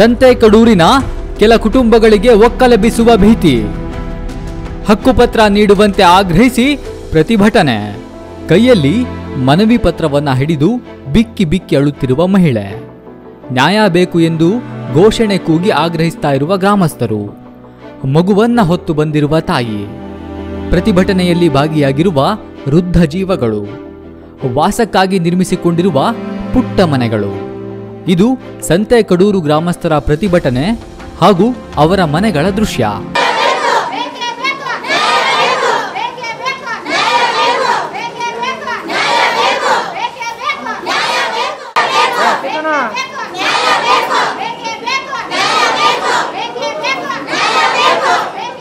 ಸಂತೆಕಡೂರಿನ ಕೆಲ ಕುಟುಂಬಗಳಿಗೆ ಒಕ್ಕಲೆಬ್ಬಿಸುವ ಭೀತಿ ಹಕ್ಕುಪತ್ರ ನೀಡುವಂತೆ ಆಗ್ರಹಿಸಿ ಪ್ರತಿಭಟನೆ ಕೈಯಲ್ಲಿ ಮನವಿ ಪತ್ರವನ್ನ ಹಿಡಿದು ಬಿಕ್ಕಿ ಬಿಕ್ಕಿ ಅಳುತ್ತಿರುವ ಮಹಿಳೆ ನ್ಯಾಯ ಬೇಕು ಎಂದು ಘೋಷಣೆ ಕೂಗಿ ಆಗ್ರಹಿಸ್ತಾ ಇರುವ ಗ್ರಾಮಸ್ಥರು ಮಗುವನ್ನ ಹೊತ್ತು ಬಂದಿರುವ ತಾಯಿ ಪ್ರತಿಭಟನೆಯಲ್ಲಿ ಭಾಗಿಯಾಗಿರುವ ವೃದ್ಧ ಜೀವಗಳು ವಾಸಕ್ಕಾಗಿ ನಿರ್ಮಿಸಿಕೊಂಡಿರುವ ಪುಟ್ಟ ಮನೆಗಳು ಇದು ಸಂತೆ ಕಡೂರು ಗ್ರಾಮಸ್ಥರ ಪ್ರತಿಭಟನೆ ಹಾಗೂ ಅವರ ಮನೆಗಳ ದೃಶ್ಯ ಬೇಕೇ ಬೇಕು ನ್ಯಾಯ ಬೇಕು ಬೇಕೇ ಬೇಕು ನ್ಯಾಯ ಬೇಕು ಬೇಕೇ ಬೇಕು ನ್ಯಾಯ ಬೇಕು ಬೇಕೇ ಬೇಕು ನ್ಯಾಯ ಬೇಕು ಬೇಕು ನ್ಯಾಯ ಬೇಕು ಬೇಕೇ ಬೇಕು ನ್ಯಾಯ ಬೇಕು ಬೇಕೇ ಬೇಕು ನ್ಯಾಯ ಬೇಕು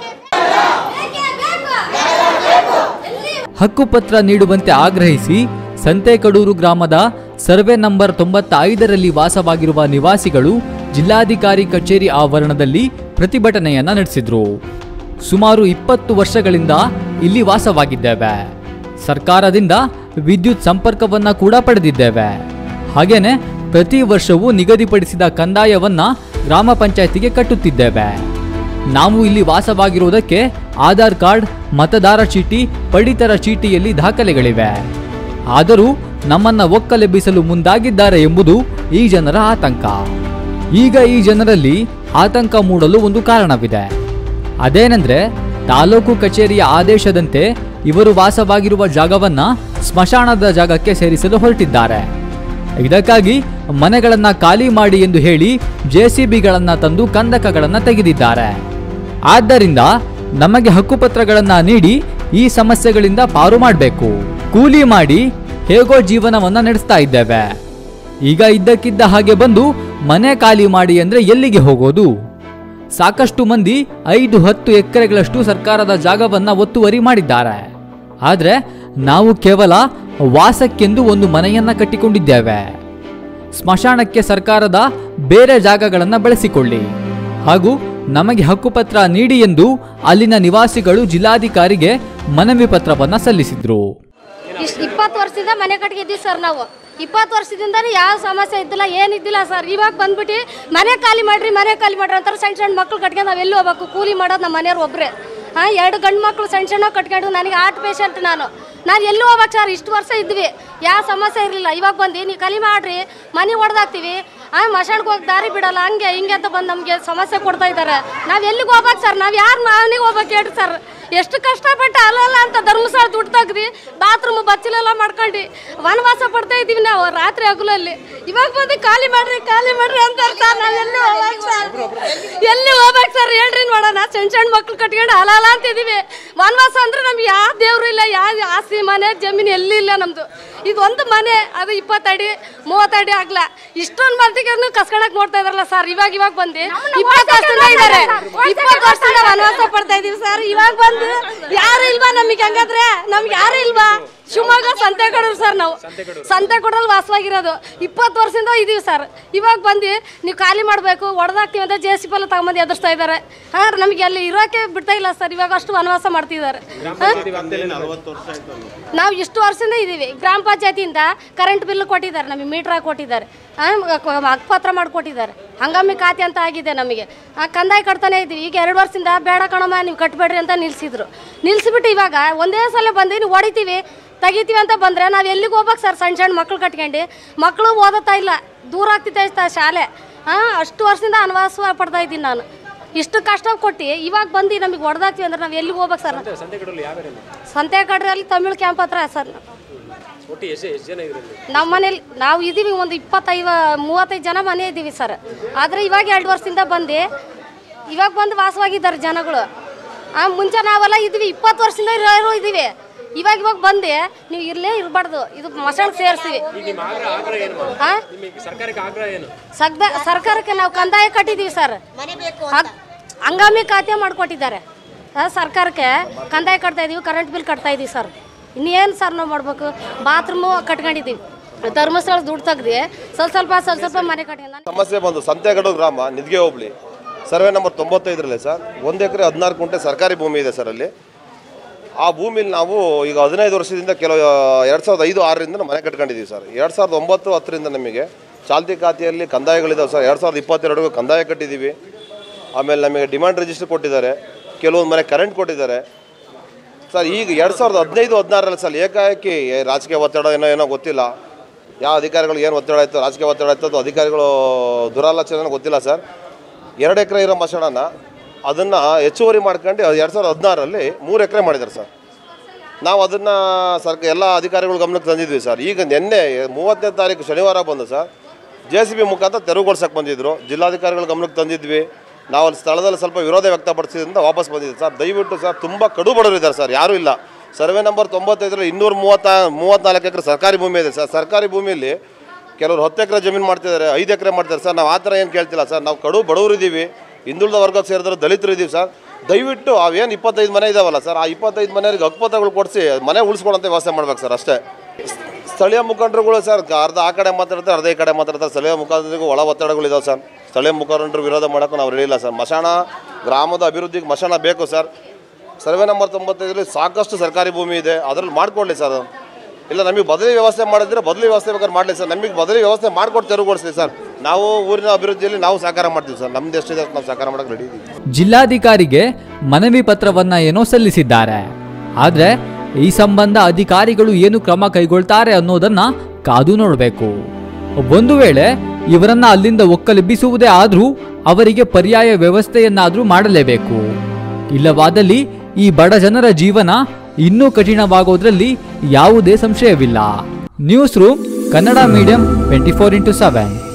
ಬೇಕೇ ಬೇಕು ನ್ಯಾಯ ಬೇಕು ಎಲ್ಲಿ ಹಕ್ಕುಪತ್ರ ನೀಡುವಂತೆ ಆಗ್ರಹಿಸಿ ಸಂತೆಕಡೂರು ಗ್ರಾಮದ ಸರ್ವೆ ನಂಬರ್ ತೊಂಬತ್ತ ಐದರಲ್ಲಿ ವಾಸವಾಗಿರುವ ನಿವಾಸಿಗಳು ಜಿಲ್ಲಾಧಿಕಾರಿ ಕಚೇರಿ ಆವರಣದಲ್ಲಿ ಪ್ರತಿಭಟನೆಯನ್ನ ನಡೆಸಿದ್ರು ಸುಮಾರು ಇಪ್ಪತ್ತು ವರ್ಷಗಳಿಂದ ಇಲ್ಲಿ ವಾಸವಾಗಿದ್ದೇವೆ ಸರ್ಕಾರದಿಂದ ವಿದ್ಯುತ್ ಸಂಪರ್ಕವನ್ನ ಕೂಡ ಪಡೆದಿದ್ದೇವೆ ಹಾಗೇನೆ ಪ್ರತಿ ವರ್ಷವೂ ನಿಗದಿಪಡಿಸಿದ ಕಂದಾಯವನ್ನ ಗ್ರಾಮ ಪಂಚಾಯತಿಗೆ ಕಟ್ಟುತ್ತಿದ್ದೇವೆ ನಾವು ಇಲ್ಲಿ ವಾಸವಾಗಿರುವುದಕ್ಕೆ ಆಧಾರ್ ಕಾರ್ಡ್ ಮತದಾರ ಚೀಟಿ ಪಡಿತರ ಚೀಟಿಯಲ್ಲಿ ದಾಖಲೆಗಳಿವೆ ಆದರೂ ನಮ್ಮನ್ನ ಒಕ್ಕಲೆಬ್ಬಿಸಲು ಮುಂದಾಗಿದ್ದಾರೆ ಎಂಬುದು ಈ ಜನರ ಆತಂಕ ಈಗ ಈ ಜನರಲ್ಲಿ ಆತಂಕ ಮೂಡಲು ಒಂದು ಕಾರಣವಿದೆ ಅದೇನೆಂದ್ರೆ ತಾಲೂಕು ಕಚೇರಿಯ ಆದೇಶದಂತೆ ಇವರು ವಾಸವಾಗಿರುವ ಜಾಗವನ್ನ ಸ್ಮಶಾನದ ಜಾಗಕ್ಕೆ ಸೇರಿಸಲು ಹೊರಟಿದ್ದಾರೆ ಇದಕ್ಕಾಗಿ ಮನೆಗಳನ್ನ ಖಾಲಿ ಮಾಡಿ ಎಂದು ಹೇಳಿ ಜೆಸಿಬಿಗಳನ್ನ ತಂದು ಕಂದಕಗಳನ್ನ ತೆಗೆದಿದ್ದಾರೆ ಆದ್ದರಿಂದ ನಮಗೆ ಹಕ್ಕುಪತ್ರಗಳನ್ನ ನೀಡಿ ಈ ಸಮಸ್ಯೆಗಳಿಂದ ಪಾರು ಮಾಡಬೇಕು ಕೂಲಿ ಮಾಡಿ ಹೇಗೋ ಜೀವನವನ್ನ ನಡೆಸ್ತಾ ಇದ್ದೇವೆ ಈಗ ಇದ್ದಕ್ಕಿದ್ದ ಹಾಗೆ ಬಂದು ಮನೆ ಖಾಲಿ ಮಾಡಿ ಅಂದ್ರೆ ಎಲ್ಲಿಗೆ ಹೋಗೋದು ಸಾಕಷ್ಟು ಮಂದಿ ಐದು ಹತ್ತು ಎಕರೆಗಳಷ್ಟು ಸರ್ಕಾರದ ಜಾಗವನ್ನ ಒತ್ತುವರಿ ಮಾಡಿದ್ದಾರೆ ಆದ್ರೆ ನಾವು ಕೇವಲ ವಾಸಕ್ಕೆಂದು ಒಂದು ಮನೆಯನ್ನ ಕಟ್ಟಿಕೊಂಡಿದ್ದೇವೆ ಸ್ಮಶಾನಕ್ಕೆ ಸರ್ಕಾರದ ಬೇರೆ ಜಾಗಗಳನ್ನು ಬಳಸಿಕೊಳ್ಳಿ ಹಾಗೂ ನಮಗೆ ಹಕ್ಕುಪತ್ರ ನೀಡಿ ಎಂದು ಅಲ್ಲಿನ ನಿವಾಸಿಗಳು ಜಿಲ್ಲಾಧಿಕಾರಿಗೆ ಮನವಿ ಪತ್ರವನ್ನ ಸಲ್ಲಿಸಿದ್ರು ಇಷ್ಟು ಇಪ್ಪತ್ತು ವರ್ಷದಿಂದ ಮನೆ ಕಟ್ಗಿದ್ದೀವಿ ಸರ್ ನಾವು ಇಪ್ಪತ್ತು ವರ್ಷದಿಂದ ಯಾವ ಸಮಸ್ಯೆ ಇದ್ದಿಲ್ಲ ಏನಿದ್ದಿಲ್ಲ ಸರ್ ಇವಾಗ ಬಂದ್ಬಿಟ್ಟು ಮನೆ ಖಾಲಿ ಮಾಡ್ರಿ ಮನೆ ಖಾಲಿ ಮಾಡ್ರಿ ಅಂತಾರೆ ಸಣ್ಣ ಸಣ್ಣ ಮಕ್ಳು ಕಟ್ಕೊಂಡು ನಾವು ಎಲ್ಲಿ ಹೋಗ್ಬೇಕು ಕೂಲಿ ಮಾಡೋದು ನಮ್ಮ ಮನೆಯವ್ರು ಒಬ್ಬರೇ ಹಾಂ ಎರಡು ಗಂಡು ಮಕ್ಳು ಸಣ್ಣ ಸಣ್ಣ ಕಟ್ಕೊಂಡು ನನಗೆ ಆರ್ಟ್ ಪೇಷಂಟ್ ನಾನು ನಾನು ಎಲ್ಲಿ ಹೋಗ್ಬೇಕು ಸರ್ ಇಷ್ಟು ವರ್ಷ ಇದ್ವಿ ಯಾವ ಸಮಸ್ಯೆ ಇರಲಿಲ್ಲ ಇವಾಗ ಬಂದು ನೀವು ಖಾಲಿ ಮಾಡ್ರಿ ಮನೆ ಹೊಡೆದಾಕ್ತೀವಿ ಆ ಮಶಾಣಕ್ಕೆ ಹೋಗಿ ದಾರಿ ಬಿಡಲ್ಲ ಹಂಗೆ ಹಿಂಗೆ ಅಂತ ಬಂದು ನಮಗೆ ಸಮಸ್ಯೆ ಕೊಡ್ತಾ ಇದ್ದಾರೆ ನಾವು ಎಲ್ಲಿಗೆ ಹೋಗ್ಬೇಕು ಸರ್ ನಾವು ಯಾರು ಮನೆಗೆ ಹೋಗ್ಬೇಕು ಹೇಳ್ರಿ ಸರ್ ಎಷ್ಟು ಕಷ್ಟಪಟ್ಟು ಅಲ್ಲಲ್ಲ ಅಂತ ಧರ್ಮಸ್ಥಳ ದುಡ್ಡು ತೆಗ್ದು ಬಾತ್ರೂಮ್ ಬಚ್ಚಲೆಲ್ಲ ಮಾಡ್ಕೊಂಡು ವನವಾಸ ಪಡ್ತಾ ಇದ್ದೀವಿ ನಾವು ರಾತ್ರಿ ಹಗಲಲ್ಲಿ ಇವಾಗ ಬಂದು ಖಾಲಿ ಮಾಡ್ರಿ ಖಾಲಿ ಮಾಡ್ರಿ ಅಂತಾರೆ ಸರ್ ನಾವು ಎಲ್ಲಿ ಹೋಗ್ಬೇಕು ಸರ್ ಎಲ್ಲಿ ಹೋಗ್ಬೇಕು ಸರ್ ಹೇಳ್ರಿ ನೋಡೋಣ ಸಣ್ಣ ಸಣ್ಣ ಮಕ್ಳು ಕಟ್ಕೊಂಡು ಅಲಲ್ಲ ಅಂತಿದೀವಿ ವನವಾಸ ಅಂದ್ರೆ ನಮ್ಗೆ ಯಾವ ದೇವ್ರು ಇಲ್ಲ ಯಾವ ಆಸ್ತಿ ಮನೆ ಜಮೀನು ಎಲ್ಲಿ ಇಲ್ಲ ನಮ್ದು ಇದೊಂದು ಮನೆ ಅದು ಇಪ್ಪತ್ತಡಿ ಮೂವತ್ತಡಿ ಆಗ್ಲ ಇಷ್ಟೊಂದು ಮಂದಿಗೆ ಕಸ್ಕೊಳಕ್ ನೋಡ್ತಾ ಇದಾರಲ್ಲ ಸರ್ ಇವಾಗ ಇವಾಗ ಬಂದು ಇಪ್ಪತ್ತು ವರ್ಷದಿಂದ ಇದಾರೆ ಇಪ್ಪತ್ತು ವರ್ಷದಿಂದ ವನವಾಸ ಪಡ್ತಾ ಇದೀವಿ ಸರ್ ಇವಾಗ ಬಂದು ಯಾರು ಇಲ್ವಾ ನಮಗೆ ಹಂಗಾದ್ರೆ ನಮ್ಗೆ ಯಾರು ಇಲ್ವಾ ಶಿವಮೊಗ್ಗ ಸಂತೆಕಡೂರು ಸರ್ ನಾವು ಸಂತೆಕಡೂರಲ್ಲಿ ವಾಸವಾಗಿರೋದು ಇಪ್ಪತ್ತು ವರ್ಷದಿಂದ ಇದೀವಿ ಸರ್ ಇವಾಗ ಬಂದು ನೀವು ಖಾಲಿ ಮಾಡಬೇಕು ಹೊಡೆದಾಕ್ತೀವಿ ಅಂತ ಜೆ ಸಿ ಪಿ ಎಲ್ಲ ತಗೊಂಬಂದು ಎದುರಿಸ್ತಾ ಇದ್ದಾರೆ ಹಾಂ ನಮಗೆ ಅಲ್ಲಿ ಇರೋಕೆ ಬಿಡ್ತಾ ಇಲ್ಲ ಸರ್ ಇವಾಗ ಅಷ್ಟು ವನವಾಸ ಮಾಡ್ತಿದ್ದಾರೆ ಹಾಂ ನಾವು ಇಷ್ಟು ವರ್ಷದಿಂದ ಇದ್ದೀವಿ ಗ್ರಾಮ ಪಂಚಾಯತಿಯಿಂದ ಕರೆಂಟ್ ಬಿಲ್ ಕೊಟ್ಟಿದ್ದಾರೆ ನಮಗೆ ಮೀಟ್ರ್ ಹಾಕಿ ಕೊಟ್ಟಿದ್ದಾರೆ ಹಕ್ಕುಪತ್ರ ಮಾಡಿಕೊಟ್ಟಿದ್ದಾರೆ ಹಂಗಾಮಿ ಖಾತೆ ಅಂತ ಆಗಿದೆ ನಮಗೆ ಆ, ಕಂದಾಯ ಕಟ್ತಾನೆ ಇದ್ದೀವಿ ಈಗ ಎರಡು ವರ್ಷದಿಂದ ಬೇಡ ಕಣಮ್ಮ ನೀವು ಕಟ್ಟಬೇಡ್ರಿ ಅಂತ ನಿಲ್ಲಿಸಿದ್ರು ನಿಲ್ಲಿಸ್ಬಿಟ್ಟು ಇವಾಗ ಒಂದೇ ಸಲ ಬಂದು ನೀವು ಹೊಡಿತೀವಿ ತೆಗಿತೀವಿ ಅಂತ ಬಂದರೆ ನಾವು ಎಲ್ಲಿಗೆ ಹೋಗ್ಬೇಕು ಸರ್ ಸಣ್ಣ ಸಣ್ಣ ಮಕ್ಳು ಕಟ್ಕೊಂಡು ಮಕ್ಕಳು ಓದುತ್ತಾ ಇಲ್ಲ ದೂರ ಆಗ್ತಿತ್ತು ಶಾಲೆ ಹಾಂ ಅಷ್ಟು ವರ್ಷದಿಂದ ಅನವಾಸ ಪಡ್ತಾ ಇದ್ದೀನಿ ನಾನು ಇಷ್ಟು ಕಷ್ಟ ಕೊಟ್ಟು ಇವಾಗ ಬಂದು ನಮಗೆ ಹೊಡೆದಾಕ್ತೀವಿ ಅಂದ್ರೆ ನಾವು ಎಲ್ಲಿಗೆ ಹೋಗ್ಬೇಕು ಸರ್ ಸಂತೆಕಡ್ರಲ್ಲಿ ತಮಿಳ್ ಕ್ಯಾಂಪ್ ಹತ್ರ ಸರ್ ನಮ್ಮ ಮನೇಲಿ ನಾವು ಇದೀವಿ ಒಂದು ಇಪ್ಪತ್ತೈದು ಮೂವತ್ತೈದು ಜನ ಮನೆ ಇದ್ದೀವಿ ಸರ್ ಆದರೆ ಇವಾಗ ಎರಡು ವರ್ಷದಿಂದ ಬಂದು ಇವಾಗ ಬಂದು ವಾಸವಾಗಿದ್ದಾರೆ ಜನಗಳು ಆ ಮುಂಚೆ ನಾವೆಲ್ಲ ಇದ್ವಿ ಇಪ್ಪತ್ತು ವರ್ಷದಿಂದ ಇರೋರು ಇದ್ದೀವಿ ಇವಾಗ ಇವಾಗ ಬಂದು ನೀವು ಇರಲೇ ಇರಬಾರ್ದು ಇದು ಮಸಾಣ ಸೇರಿಸ್ತೀವಿ ಹಾಂ ಸಗ್ದ ಸರ್ಕಾರಕ್ಕೆ ನಾವು ಕಂದಾಯ ಕಟ್ಟಿದ್ದೀವಿ ಸರ್ ಹಂಗ್- ಹಂಗಾಮಿ ಖಾತೆ ಮಾಡಿಕೊಟ್ಟಿದ್ದಾರೆ ಸರ್ಕಾರಕ್ಕೆ ಕಂದಾಯ ಕಟ್ತಾ ಇದೀವಿ ಕರೆಂಟ್ ಬಿಲ್ ಕಟ್ತಾ ಇದೀವಿ ಸರ್ ಇನ್ನೇನು ಸರ್ ನಾವು ಮಾಡ್ಬೇಕು ಬಾತ್ರೂಮು ಕಟ್ಕೊಂಡಿದ್ದೀವಿ ಧರ್ಮಸ್ಥಳ ದುಡ್ಡು ತೆಗ್ದು ಸ್ವಲ್ಪ ಸ್ವಲ್ಪ ಸ್ವಲ್ಪ ಸ್ವಲ್ಪ ಮನೆ ಕಟ್ಕೊಂಡು ಸಮಸ್ಯೆ ಬಂದು ಸಂತೆಗಡು ಗ್ರಾಮ ನಿದ್ಗೆ ಹೋಬಳಿ ಸರ್ವೆ ನಂಬರ್ ತೊಂಬತ್ತೈದರಲ್ಲೇ ಸರ್ ಒಂದು ಎಕರೆ ಹದಿನಾರು ಕುಂಟೆ ಸರ್ಕಾರಿ ಭೂಮಿ ಇದೆ ಸರ್ ಅಲ್ಲಿ ಆ ಭೂಮಿಲಿ ನಾವು ಈಗ ಹದಿನೈದು ವರ್ಷದಿಂದ ಕೆಲವು ಎರಡು ಸಾವಿರದ ಐದು ಆರರಿಂದ ನಾವು ಮನೆ ಕಟ್ಕೊಂಡಿದ್ದೀವಿ ಸರ್ ಎರಡು ಸಾವಿರದ ಒಂಬತ್ತು ಹತ್ತರಿಂದ ನಮಗೆ ಚಾಲ್ತಿ ಖಾತೆಯಲ್ಲಿ ಕಂದಾಯಗಳಿದಾವೆ ಸರ್ ಎರಡು ಸಾವಿರದ ಇಪ್ಪತ್ತೆರಡಿಗೂ ಕಂದಾಯ ಕಟ್ಟಿದ್ದೀವಿ ಆಮೇಲೆ ನಮಗೆ ಡಿಮಾಂಡ್ ರಿಜಿಸ್ಟರ್ ಕೊಟ್ಟಿದ್ದಾರೆ ಕೆಲವೊಂದು ಮನೆ ಕರೆಂಟ್ ಕೊಟ್ಟಿದ್ದಾರೆ ಸರ್ ಈಗ ಎರಡು ಸಾವಿರದ ಹದಿನೈದು ಹದಿನಾರರಲ್ಲಿ ಸರ್ ಏಕಾಏಕಿ ಏ, ರಾಜಕೀಯ ಒತ್ತಡ ಏನೋ ಏನೋ ಗೊತ್ತಿಲ್ಲ ಯಾವ ಅಧಿಕಾರಿಗಳಿಗೆ ಏನು ಒತ್ತಡ ಆಯಿತು ರಾಜಕೀಯ ಒತ್ತಡ ಆಯಿತು ಅದು ಅಧಿಕಾರಿಗಳು ದುರಾಲೋಚನೆ ಗೊತ್ತಿಲ್ಲ ಸರ್ ಎರಡು ಎಕರೆ ಇರೋ ಮಸಣನ ಅದನ್ನು ಹೆಚ್ಚುವರಿ ಮಾಡ್ಕೊಂಡು ಎರಡು ಸಾವಿರದ ಹದಿನಾರರಲ್ಲಿ ಮೂರು ಎಕರೆ ಮಾಡಿದ್ದಾರೆ ಸರ್ ನಾವು ಅದನ್ನು ಸರ್ಕ ಎಲ್ಲ ಅಧಿಕಾರಿಗಳ ಗಮನಕ್ಕೆ ತಂದಿದ್ವಿ ಸರ್ ಈಗ ನಿನ್ನೆ ಮೂವತ್ತನೇ ತಾರೀಕು ಶನಿವಾರ ಬಂದು ಸರ್ ಜೆ ಸಿ ಬಿ ಮುಖಾಂತರ ತೆರವುಗೊಳ್ಸಕ್ಕೆ ಬಂದಿದ್ದರು ಜಿಲ್ಲಾಧಿಕಾರಿಗಳ ಗಮನಕ್ಕೆ ತಂದಿದ್ವಿ ನಾವು ಅಲ್ಲಿ ಸ್ಥಳದಲ್ಲಿ ಸ್ವಲ್ಪ ವಿರೋಧ ವ್ಯಕ್ತಪಡಿಸಿದ್ರಿಂದ ವಾಪಸ್ ಬಂದಿದ್ದೆ ಸರ್ ದಯವಿಟ್ಟು ಸರ್ ತುಂಬ ಕಡು ಬಡವರು ಇದ್ದಾರೆ ಸರ್ ಯಾರೂ ಇಲ್ಲ ಸರ್ವೆ ನಂಬರ್ ತೊಂಬತ್ತೈದರಲ್ಲಿ ಇನ್ನೂರ ಮೂವತ್ತ ಮೂವತ್ತ್ನಾಲ್ಕು ಎಕರೆ ಸರ್ಕಾರಿ ಭೂಮಿ ಇದೆ ಸರ್ ಸರ್ಕಾರಿ ಭೂಮಿಯಲ್ಲಿ ಕೆಲವರು ಹತ್ತು ಎಕರೆ ಜಮೀನು ಮಾಡ್ತಿದ್ದಾರೆ ಐದು ಎಕರೆ ಮಾಡ್ತಾರೆ ಸರ್ ನಾವು ಆ ಥರ ಏನು ಕೇಳ್ತಿಲ್ಲ ಸರ್ ನಾವು ಕಡು ಬಡವರು ಇದ್ದೀವಿ ಹಿಂದುಳಿದ ವರ್ಗಕ್ಕೆ ಸೇರಿದ್ರೆ ದಲಿತರು ಇದ್ದೀವಿ ಸರ್ ದಯವಿಟ್ಟು ಅವೇನು ಇಪ್ಪತ್ತೈದು ಮನೆ ಇದಾವಲ್ಲ ಸರ್ ಆ ಇಪ್ಪತ್ತೈದು ಮನೆಯವ್ರಿಗೆ ಹಕ್ಕುಪತ್ರಗಳು ಕೊಡಿಸಿ ಮನೆ ಉಳಿಸ್ಕೊಳಂತ ವ್ಯವಸ್ಥೆ ಮಾಡ್ಬೇಕು ಸರ್ ಅಷ್ಟೇ ಸ್ಥಳೀಯ ಮುಖಂಡರುಗಳು ಸರ್ ಅರ್ಧ ಆ ಕಡೆ ಮಾತಾಡ್ತಾರೆ ಅರ್ಧ ಈ ಕಡೆ ಮಾತಾಡ್ತಾರೆ ಸ್ಥಳೀಯ ಮುಖಂಡರಿಗೂ ಒಳ ಒತ್ತಡಗಳು ಇದಾವೆ ಸರ್ ಸ್ಥಳೀಯ ಮುಖಂಡರು ವಿರೋಧ ಮಾಡೋಕ್ಕೂ ನಾವು ರೆಡಿ ಇಲ್ಲ ಸರ್ ಮಶಾಣ ಗ್ರಾಮದ ಅಭಿವೃದ್ಧಿಗೆ ಮಶಾಣ ಬೇಕು ಸರ್ ಸರ್ವೆ ನಂಬರ್ ತೊಂಬತ್ತೈದರಲ್ಲಿ ಸಾಕಷ್ಟು ಸರ್ಕಾರಿ ಭೂಮಿ ಇದೆ ಅದರಲ್ಲಿ ಮಾಡಿಕೊಡ್ಲಿ ಸರ್ ಇಲ್ಲ ನಮಗೆ ಬದಲಿ ವ್ಯವಸ್ಥೆ ಮಾಡಿದ್ರೆ ಬದಲಿ ವ್ಯವಸ್ಥೆ ಬೇಕಾದ್ರೆ ಮಾಡಲಿ ಸರ್ ನಮಗೆ ಬದಲಿ ವ್ಯವಸ್ಥೆ ಮಾಡಿಕೊಟ್ಟು ತೆರವುಗೊಳಿಸ್ಲಿ ಸರ್ ನಾವು ಊರಿನ ಅಭಿವೃದ್ಧಿಯಲ್ಲಿ ನಾವು ಸಹಕಾರ ಮಾಡ್ತೀವಿ ಸರ್ ನಮ್ದು ಎಷ್ಟಿದೆ ಅಷ್ಟು ನಾವು ಸಹಕಾರ ಮಾಡೋಕ್ಕೆ ರೆಡಿ ಇದ್ದೀವಿ ಜಿಲ್ಲಾಧಿಕಾರಿಗೆ ಮನವಿ ಪತ್ರವನ್ನ ಏನೋ ಸಲ್ಲಿಸಿದ್ದಾರೆ ಆದ್ರೆ ಈ ಸಂಬಂಧ ಅಧಿಕಾರಿಗಳು ಏನು ಕ್ರಮ ಕೈಗೊಳ್ತಾರೆ ಅನ್ನೋದನ್ನ ಕಾದು ನೋಡಬೇಕು ಒಂದು ವೇಳೆ ಇವರನ್ನ ಅಲ್ಲಿಂದ ಒಕ್ಕಲೆಬ್ಬಿಸುವುದೇ ಆದ್ರೂ ಅವರಿಗೆ ಪರ್ಯಾಯ ವ್ಯವಸ್ಥೆಯನ್ನಾದ್ರೂ ಮಾಡಲೇಬೇಕು ಇಲ್ಲವಾದಲ್ಲಿ ಈ ಬಡ ಜನರ ಜೀವನ ಇನ್ನೂ ಕಠಿಣವಾಗೋದ್ರಲ್ಲಿ ಯಾವುದೇ ಸಂಶಯವಿಲ್ಲ news room Kannada medium twenty four into seven